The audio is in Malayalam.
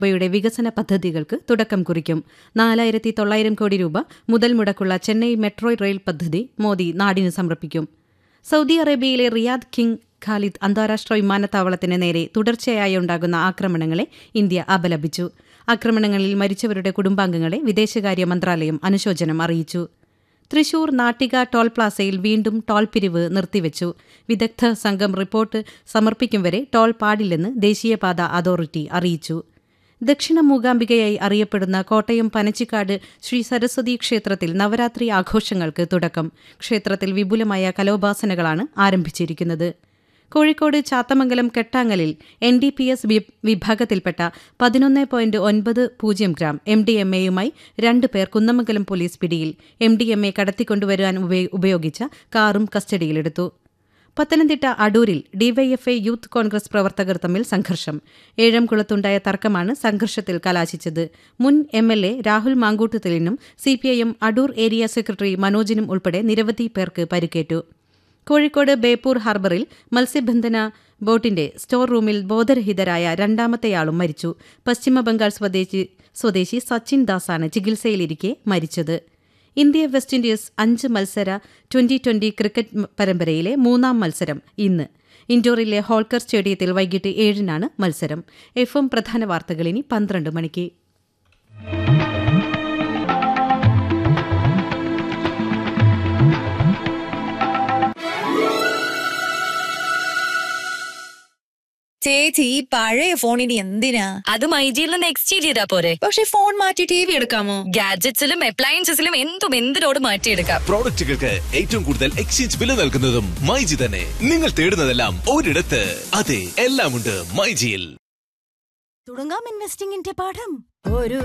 രൂപയുടെ വികസന പദ്ധതികൾക്ക് തുടക്കം കുറിക്കും നാലായിരത്തി തൊള്ളായിരം കോടി രൂപ മുതൽ മുടക്കുള്ള ചെന്നൈ മെട്രോ റെയിൽ പദ്ധതി മോദി നാടിന് സമർപ്പിക്കും സൗദി അറേബ്യയിലെ റിയാദ് കിങ് ഖാലിദ് അന്താരാഷ്ട്ര വിമാനത്താവളത്തിന് നേരെ തുടർച്ചയായി ഉണ്ടാകുന്ന ആക്രമണങ്ങളെ ഇന്ത്യ അപലപിച്ചു ആക്രമണങ്ങളിൽ മരിച്ചവരുടെ കുടുംബാംഗങ്ങളെ വിദേശകാര്യ മന്ത്രാലയം അനുശോചനം അറിയിച്ചു തൃശൂർ നാട്ടിക ടോൾ പ്ലാസയിൽ വീണ്ടും ടോൾ പിരിവ് നിർത്തിവച്ചു വിദഗ്ധ സംഘം റിപ്പോർട്ട് സമർപ്പിക്കും വരെ ടോൾ പാടില്ലെന്ന് ദേശീയപാത അതോറിറ്റി അറിയിച്ചു ദക്ഷിണ മൂകാംബികയായി അറിയപ്പെടുന്ന കോട്ടയം പനച്ചിക്കാട് ശ്രീ സരസ്വതി ക്ഷേത്രത്തിൽ നവരാത്രി ആഘോഷങ്ങൾക്ക് തുടക്കം ക്ഷേത്രത്തിൽ വിപുലമായ കലോപാസനകളാണ് ആരംഭിച്ചിരിക്കുന്നത് കോഴിക്കോട് ചാത്തമംഗലം കെട്ടാങ്ങലിൽ എൻ ഡി പി എസ് വിഭാഗത്തിൽപ്പെട്ട പതിനൊന്ന് പോയിന്റ് ഒൻപത് പൂജ്യം ഗ്രാം എം ഡി എം എയുമായി രണ്ട് പേർ കുന്നമംഗലം പോലീസ് പിടിയിൽ എം ഡി എം എ കടത്തിക്കൊണ്ടുവരാൻ ഉപയോഗിച്ച കാറും കസ്റ്റഡിയിലെടുത്തു പത്തനംതിട്ട അടൂരിൽ ഡിവൈഎഫ്ഐ യൂത്ത് കോൺഗ്രസ് പ്രവർത്തകർ തമ്മിൽ സംഘർഷം ഏഴംകുളത്തുണ്ടായ തർക്കമാണ് സംഘർഷത്തിൽ കലാശിച്ചത് മുൻ എം എൽ എ രാഹുൽ മാങ്കൂട്ടത്തിലിനും സിപിഐഎം അടൂർ ഏരിയ സെക്രട്ടറി മനോജിനും ഉൾപ്പെടെ നിരവധി പേർക്ക് പരിക്കേറ്റു കോഴിക്കോട് ബേപ്പൂർ ഹാർബറിൽ മത്സ്യബന്ധന ബോട്ടിന്റെ സ്റ്റോർ റൂമിൽ ബോധരഹിതരായ രണ്ടാമത്തെയാളും മരിച്ചു പശ്ചിമബംഗാൾ സ്വദേശി സ്വദേശി സച്ചിൻ ദാസാണ് ചികിത്സയിലിരിക്കെ മരിച്ചത് ഇന്ത്യ വെസ്റ്റ് ഇൻഡീസ് അഞ്ച് മത്സര ട്വന്റി ട്വന്റി ക്രിക്കറ്റ് പരമ്പരയിലെ മൂന്നാം മത്സരം ഇന്ന് ഇൻഡോറിലെ ഹോൾക്കർ സ്റ്റേഡിയത്തിൽ വൈകിട്ട് ഏഴിനാണ് മത്സരം എഫ് എം പ്രധാന വാർത്തകൾ ഇനി പന്ത്രണ്ട് മണിക്ക് ചേച്ചി ഈ പഴയ ഫോണിന് എന്തിനാ അത് മൈജിയിൽ നിന്ന് എക്സ്ചേഞ്ച് ചെയ്താ പോരെ പക്ഷെ ഫോൺ മാറ്റി ടി വി എടുക്കാമോ ഗാഡ്ജറ്റ്സിലും അപ്ലയൻസസിലും എന്തും എന്തിനോട് മാറ്റിയെടുക്കാം പ്രോഡക്റ്റുകൾക്ക് ഏറ്റവും കൂടുതൽ എക്സ്ചേഞ്ച് വില നൽകുന്നതും മൈജി തന്നെ നിങ്ങൾ തേടുന്നതെല്ലാം ഒരിടത്ത് അതെ എല്ലാം ഉണ്ട് മൈജിയിൽ തുടങ്ങാം ഇൻവെസ്റ്റിംഗിന്റെ പാഠം ഒരു